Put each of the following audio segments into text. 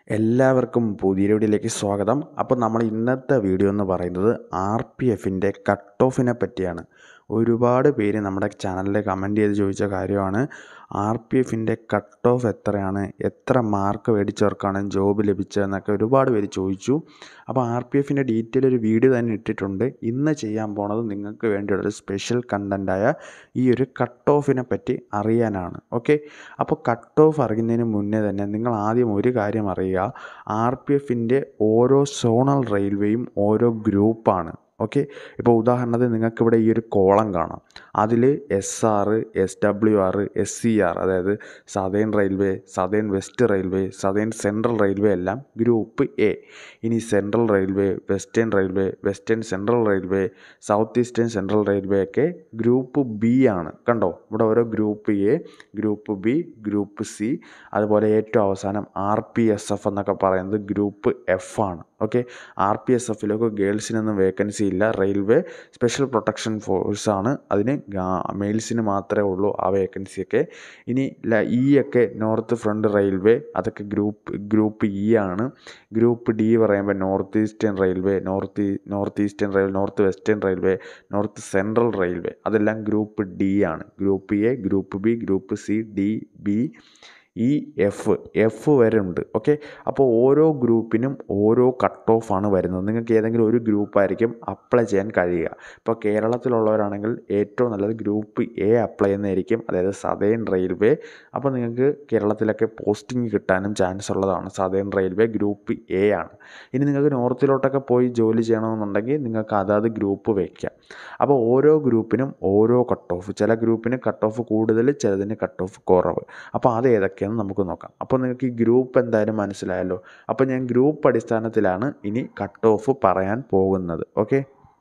എല്ലാവർക്കും പുതിയ വീഡിയോയിലേക്ക് സ്വാഗതം അപ്പോൾ നമ്മൾ ഇന്നത്തെ വീഡിയോ എന്ന് പറയുന്നത് ആർ പി എഫിൻ്റെ കട്ട് ഓഫിനെ പറ്റിയാണ് ഒരുപാട് പേര് നമ്മുടെ ചാനലിൽ കമൻറ്റ് ചെയ്ത് ചോദിച്ച കാര്യമാണ് ആർ പി എഫിൻ്റെ കട്ട് ഓഫ് എത്രയാണ് എത്ര മാർക്ക് മേടിച്ചവർക്കാണ് ജോബ് ലഭിച്ചതെന്നൊക്കെ ഒരുപാട് പേര് ചോദിച്ചു അപ്പോൾ ആർ പി എഫിൻ്റെ ഡീറ്റെയിൽ ഒരു വീഡിയോ തന്നെ ഇട്ടിട്ടുണ്ട് ഇന്ന് ചെയ്യാൻ പോണത് നിങ്ങൾക്ക് വേണ്ടിയുള്ള ഒരു സ്പെഷ്യൽ കണ്ടൻറ്റായ ഈ ഒരു കട്ട് ഓഫിനെ പറ്റി അറിയാനാണ് ഓക്കെ അപ്പോൾ കട്ട് ഓഫ് അറിയുന്നതിന് മുന്നേ തന്നെ നിങ്ങൾ ആദ്യം ഒരു കാര്യം അറിയുക ആർ പി എഫിൻ്റെ ഓരോ സോണൽ റെയിൽവേയും ഓരോ ഗ്രൂപ്പാണ് ഓക്കെ ഇപ്പോൾ ഉദാഹരണത്തിന് നിങ്ങൾക്കിവിടെ ഈ ഒരു കോളം കാണാം അതിൽ S R S W R S C R അതായത് southern railway southern west railway southern central railway എല്ലാം ഗ്രൂപ്പ് എ ഇനി central railway western railway western central railway south eastern central railway ഒക്കെ ഗ്രൂപ്പ് ബി ആണ് കണ്ടോ ഇവിടെ ഓരോ group A group B group C അതുപോലെ ഏറ്റവും അവസാനം ആർ പി എസ് എഫ് എന്നൊക്കെ പറയുന്നത് ഗ്രൂപ്പ് എഫ് ആണ് ഓക്കെ ആർ പി എസ് എഫിലൊക്കെ ഗേൾസിനൊന്നും വേക്കൻസി ഇല്ല റെയിൽവേ സ്പെഷ്യൽ പ്രൊട്ടക്ഷൻ ഫോഴ്സാണ് അതിന് മെയിൽസിന് മാത്രമേ ഉള്ളൂ ആ വേക്കൻസിയൊക്കെ ഇനി ഇ ഒക്കെ നോർത്ത് ഫ്രണ്ട് റെയിൽവേ അതൊക്കെ ഗ്രൂപ്പ് ഗ്രൂപ്പ് ഇ ആണ് ഗ്രൂപ്പ് ഡി പറയുമ്പോൾ north eastern railway north north eastern railway north western railway north central railway അതെല്ലാം ഗ്രൂപ്പ് ഡി ആണ് group A group B group C D B E F F വരെ ഉണ്ട് okay അപ്പോൾ ഓരോ ഗ്രൂപ്പിനും ഓരോ cut off ആണ് വരുന്നത് നിങ്ങൾക്ക് ഏതെങ്കിലും ഒരു ഗ്രൂപ്പായിരിക്കും അപ്ലൈ ചെയ്യാൻ കഴിയുക ഇപ്പോൾ കേരളത്തിലുള്ളവരാണെങ്കിൽ ഏറ്റവും നല്ലത് ഗ്രൂപ്പ് എ അപ്ലൈ ചെയ്യുന്നതായിരിക്കും അതായത് സതേൺ റെയിൽവേ അപ്പോൾ നിങ്ങൾക്ക് കേരളത്തിലൊക്കെ പോസ്റ്റിംഗ് കിട്ടാനും ചാൻസ് ഉള്ളതാണ് സതേൺ റെയിൽവേ ഗ്രൂപ്പ് എ ആണ് ഇനി നിങ്ങൾക്ക് നോർത്തിലോട്ടൊക്കെ പോയി ജോലി ചെയ്യണമെന്നുണ്ടെങ്കിൽ നിങ്ങൾക്ക് അതാത് ഗ്രൂപ്പ് വയ്ക്കാം അപ്പോൾ ഓരോ ഗ്രൂപ്പിനും ഓരോ കട്ട് ഓഫ് ചില ഗ്രൂപ്പിന് കട്ട് ഓഫ് കൂടുതൽ ചിലതിന് കട്ട് ഓഫ് കുറവ് അപ്പോൾ അത് ഏതൊക്കെയാണെന്ന് നമുക്ക് നോക്കാം അപ്പോൾ നിങ്ങൾക്ക് ഈ ഗ്രൂപ്പ് എന്തായാലും മനസ്സിലായല്ലോ അപ്പോൾ ഞാൻ ഗ്രൂപ്പ് അടിസ്ഥാനത്തിലാണ് ഇനി കട്ട് ഓഫ് പറയാൻ പോകുന്നത് okay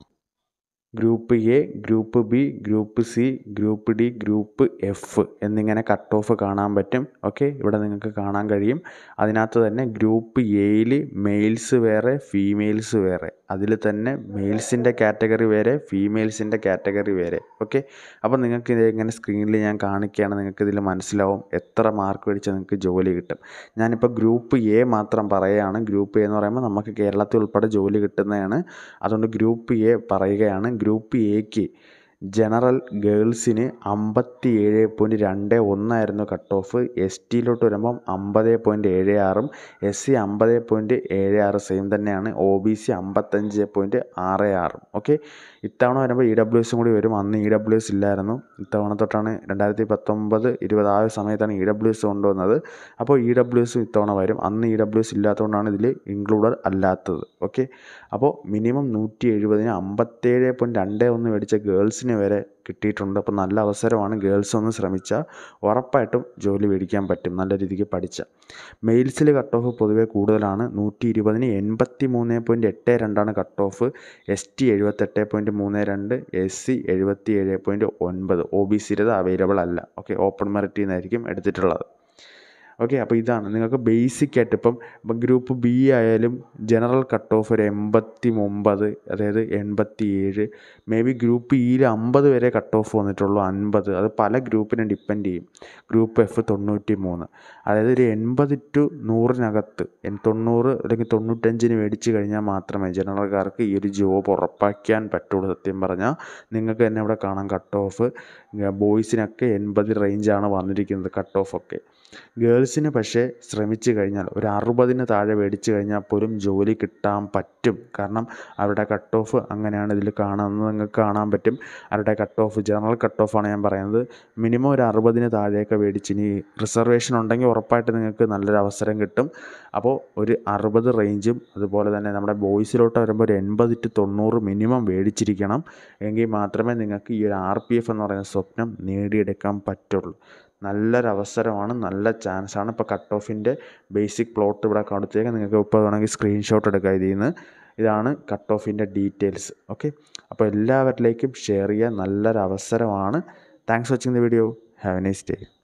group A group B group C group D group F എന്നിങ്ങനെ കട്ട് ഓഫ് കാണാൻ പറ്റും ഓക്കെ ഇവിടെ നിങ്ങൾക്ക് കാണാൻ കഴിയും അതിനകത്ത് തന്നെ ഗ്രൂപ്പ് എയിൽ മെയിൽസ് വേറെ ഫീമെയിൽസ് വേറെ അതിൽ തന്നെ മെയിൽസിൻ്റെ കാറ്റഗറി വേറെ ഫീമെയിൽസിൻ്റെ കാറ്റഗറി വേറെ ഓക്കെ അപ്പോൾ നിങ്ങൾക്ക് ഇത് ഇങ്ങനെ സ്ക്രീനിൽ ഞാൻ കാണിക്കുകയാണ് നിങ്ങൾക്ക് ഇതിൽ മനസ്സിലാവും എത്ര മാർക്ക് മേടിച്ചാൽ നിങ്ങൾക്ക് ജോലി കിട്ടും ഞാനിപ്പോൾ ഗ്രൂപ്പ് എ മാത്രം പറയുകയാണ് ഗ്രൂപ്പ് എ എന്ന് പറയുമ്പോൾ നമുക്ക് കേരളത്തിൽ ഉൾപ്പെടെ ജോലി കിട്ടുന്നതാണ് അതുകൊണ്ട് ഗ്രൂപ്പ് എ പറയുകയാണ് ഗ്രൂപ്പ് എക്ക് ജനറൽ ഗേൾസിന് അമ്പത്തി ഏഴ് പോയിൻറ്റ് രണ്ട് ഒന്നായിരുന്നു കട്ട് ഓഫ് എസ് ടിയിലോട്ട് വരുമ്പം അമ്പത് പോയിൻറ്റ് ഏഴ് ആറും എസ് സി അമ്പത് പോയിൻറ്റ് ഏഴ് ആറ് സെയിം തന്നെയാണ് ഒ ബി സി അമ്പത്തഞ്ച് പോയിൻറ്റ് ആറ് ആറും ഓക്കെ ഇത്തവണ വരുമ്പോൾ ഇ ഡബ്ല്യു എസും കൂടി വരും അന്ന് ഇ ഡബ്ല്യു എസ് ഇല്ലായിരുന്നു ഇത്തവണ തൊട്ടാണ് രണ്ടായിരത്തി പത്തൊമ്പത് ഇരുപത് ആ ഒരു സമയത്താണ് ഇ ഡബ്ല്യു എസ് കൊണ്ടുവന്നത് അപ്പോൾ ഇ ഡബ്ല്യു എസും ഇത്തവണ വരും അന്ന് ഇ ഡബ്ല്യു എസ് ഇല്ലാത്തതുകൊണ്ടാണ് ഇതിൽ ഇൻക്ലൂഡഡ് അല്ലാത്തത് ഓക്കെ അപ്പോൾ മിനിമം നൂറ്റി എഴുപതിന് അമ്പത്തേഴ് പോയിൻറ്റ് രണ്ട് ഒന്ന് മേടിച്ച ഗേൾസിന് വരെ കിട്ടിയിട്ടുണ്ട് അപ്പോൾ നല്ല അവസരമാണ് ഗേൾസ് ഒന്ന് ശ്രമിച്ചാൽ ഉറപ്പായിട്ടും ജോലി മേടിക്കാൻ പറ്റും നല്ല രീതിക്ക് പഠിച്ച മെയിൽസിൽ കട്ട് ഓഫ് പൊതുവേ കൂടുതലാണ് നൂറ്റി ഇരുപതിന് എൺപത്തി മൂന്ന് പോയിൻറ്റ് എട്ട് രണ്ടാണ് കട്ട് ഓഫ് എസ് ടി എഴുപത്തെട്ട് പോയിൻറ്റ് മൂന്ന് രണ്ട് എസ് സി എഴുപത്തി ഏഴ് പോയിൻറ്റ് ഒൻപത് ഒ ബി സിയുടേത് അവൈലബിൾ അല്ല ഓക്കെ ഓപ്പൺ മെറിറ്റിൽ നിന്നായിരിക്കും എടുത്തിട്ടുള്ളത് ഓക്കെ അപ്പോൾ ഇതാണ് നിങ്ങൾക്ക് ബേസിക് ആയിട്ട് ഇപ്പം ഇപ്പം ഗ്രൂപ്പ് ബി ആയാലും ജനറൽ കട്ട് ഓഫ് ഒരു എൺപത്തി ഒമ്പത് അതായത് എൺപത്തി ഏഴ് മേ ബി ഗ്രൂപ്പ് ഇയിൽ അമ്പത് വരെ കട്ട് ഓഫ് വന്നിട്ടുള്ളൂ അൻപത് അത് പല ഗ്രൂപ്പിനെ ഡിപ്പെൻഡ് ചെയ്യും ഗ്രൂപ്പ് എഫ് തൊണ്ണൂറ്റി മൂന്ന് അതായത് ഒരു എൺപത് ടു നൂറിനകത്ത് തൊണ്ണൂറ് അല്ലെങ്കിൽ തൊണ്ണൂറ്റഞ്ചിന് മേടിച്ച് കഴിഞ്ഞാൽ മാത്രമേ ജനറൽക്കാർക്ക് ഈ ഒരു ജോബ് ഉറപ്പാക്കാൻ പറ്റുള്ളൂ സത്യം പറഞ്ഞാൽ നിങ്ങൾക്ക് തന്നെ ഇവിടെ കാണാം കട്ട് ഓഫ് ബോയ്സിനൊക്കെ എൺപത് റേഞ്ചാണ് വന്നിരിക്കുന്നത് കട്ട് ഓഫ് ഒക്കെ ഗേൾസിന് പക്ഷേ ശ്രമിച്ചു കഴിഞ്ഞാൽ ഒരു അറുപതിന് താഴെ മേടിച്ചു കഴിഞ്ഞാൽ പോലും ജോലി കിട്ടാൻ പറ്റും കാരണം അവരുടെ കട്ട് ഓഫ് അങ്ങനെയാണ് ഇതിൽ കാണുന്നത് നിങ്ങൾക്ക് കാണാൻ പറ്റും അവരുടെ കട്ട് ഓഫ് ജനറൽ കട്ട് ഓഫാണ് ഞാൻ പറയുന്നത് മിനിമം ഒരു അറുപതിന് താഴെയൊക്കെ മേടിച്ച് ഇനി റിസർവേഷൻ ഉണ്ടെങ്കിൽ ഉറപ്പായിട്ട് നിങ്ങൾക്ക് നല്ലൊരു അവസരം കിട്ടും അപ്പോൾ ഒരു അറുപത് റേഞ്ചും അതുപോലെ തന്നെ നമ്മുടെ ബോയ്സിലോട്ട് വരുമ്പോൾ ഒരു എൺപത് ടു തൊണ്ണൂറ് മിനിമം മേടിച്ചിരിക്കണം എങ്കിൽ മാത്രമേ നിങ്ങൾക്ക് ഈ ഒരു ആർ പി എഫ് എന്ന് പറയുന്ന സ്വപ്നം നേടിയെടുക്കാൻ പറ്റുള്ളൂ നല്ലൊരു അവസരമാണ് നല്ല ചാൻസാണ് ഇപ്പോൾ കട്ട് ഓഫിൻ്റെ ബേസിക് പ്ലോട്ട് ഇവിടെ കൊടുത്തേക്ക് നിങ്ങൾക്ക് ഇപ്പോൾ വേണമെങ്കിൽ സ്ക്രീൻഷോട്ട് എടുക്കാം ഇതിൽ നിന്ന് ഇതാണ് കട്ട് ഓഫിൻ്റെ ഡീറ്റെയിൽസ് ഓക്കെ അപ്പോൾ എല്ലാവരിലേക്കും ഷെയർ ചെയ്യാൻ നല്ലൊരു അവസരമാണ് thanks watching the video have a nice day